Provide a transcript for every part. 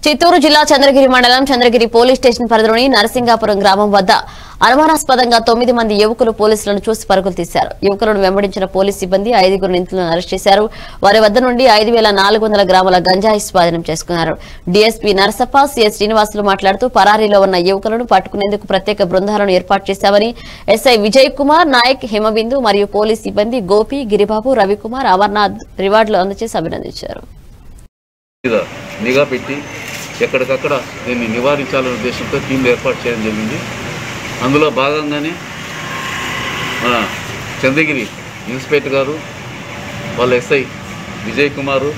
చిత్తూరు జిల్లా చంద్రగిరి మండలం Chandragiri police station పరిధిలోని నరసింగాపురం గ్రామం వద్ద అనుమానాస్పదంగా తొమ్మిది మంది యువకులు పోలీసులను చూసి పరుగులు తీశారు యువకులను వెంబడించిన పోలీస్ సిబ్బంది ఐదుగురు నిందితులను అరెస్ట్ చేశారు వారి వద్ద నుండి ఐదు వేల నాలుగు వందల గ్రాముల గంజాయి స్వాధీనం చేసుకున్నారు డీఎస్పీ నరసప్ప సిఎస్ శ్రీనివాసులు మాట్లాడుతూ పరారీలో ఉన్న యువకులను పట్టుకునేందుకు ప్రత్యేక బృందాలను ఏర్పాటు చేశామని ఎస్ఐ విజయ్ కుమార్ నాయక్ హిమబిందు మరియు పోలీస్ సిబ్బంది గోపి గిరిబాబు రవికుమార్ అమర్నాథ్ రివార్డులు అందజేసి అభినందించారు మీద నిఘా పెట్టి ఎక్కడికక్కడ దీన్ని నివారించాలనే ఉద్దేశంతో టీంలు ఏర్పాటు చేయడం జరిగింది అందులో భాగంగానే మన చంద్రగిరి ఇన్స్పెక్టర్ గారు వాళ్ళ ఎస్ఐ విజయ్ కుమారు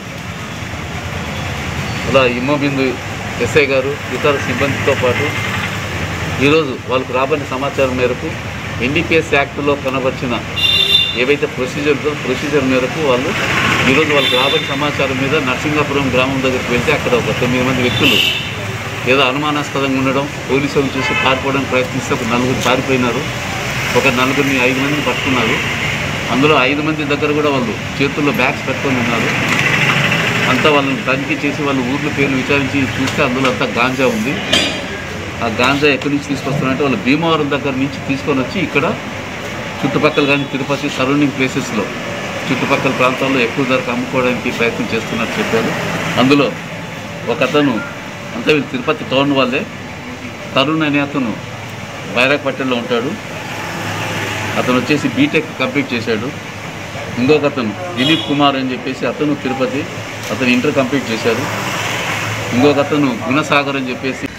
అలా ఇమ్మబిందు ఎస్ఐ గారు ఇతర సిబ్బందితో పాటు ఈరోజు వాళ్ళకు రాబడిన సమాచారం మేరకు ఎన్డీపీఎస్ యాక్ట్లో కనబరిచిన ఏవైతే ప్రొసీజర్ ఉందో ప్రొసీజర్ మేరకు వాళ్ళు ఈరోజు వాళ్ళకి రాబడిన సమాచారం మీద నరసింగాపురం గ్రామం దగ్గరికి వెళ్తే అక్కడ ఒక తొమ్మిది మంది వ్యక్తులు ఏదో అనుమానాస్పదంగా ఉండడం పోలీసులు చూసి పారిపోవడానికి ప్రయత్నిస్తే ఒక నలుగురు పారిపోయినారు ఒక నలుగురిని ఐదు మందిని పట్టుకున్నారు అందులో ఐదు మంది దగ్గర కూడా వాళ్ళు చేతుల్లో బ్యాగ్స్ పెట్టుకొని ఉన్నారు అంతా వాళ్ళని తనిఖీ చేసి వాళ్ళు ఊర్ల పేర్లు విచారించి చూస్తే అందులో అంతా గాంజా ఉంది ఆ గాంజా ఎక్కడి నుంచి తీసుకొస్తున్నారంటే వాళ్ళు భీమవరం దగ్గర నుంచి తీసుకొని వచ్చి ఇక్కడ చుట్టుపక్కల కానీ తిరుపతి సరౌండింగ్ ప్లేసెస్లో చుట్టుపక్కల ప్రాంతాల్లో ఎక్కువ ధరకు అమ్ముకోవడానికి ప్రయత్నం చేస్తున్నట్టు చెప్పారు అందులో ఒక అతను అంతా వీళ్ళు తిరుపతి టౌన్ వాళ్ళే తరుణ్ అనే అతను బైరాగపట్టణంలో ఉంటాడు అతను వచ్చేసి బీటెక్ కంప్లీట్ చేశాడు ఇంకొక అతను దిలీప్ కుమార్ అని చెప్పేసి అతను తిరుపతి అతను ఇంటర్ కంప్లీట్ చేశాడు ఇంకొక అతను గుణసాగర్ అని చెప్పేసి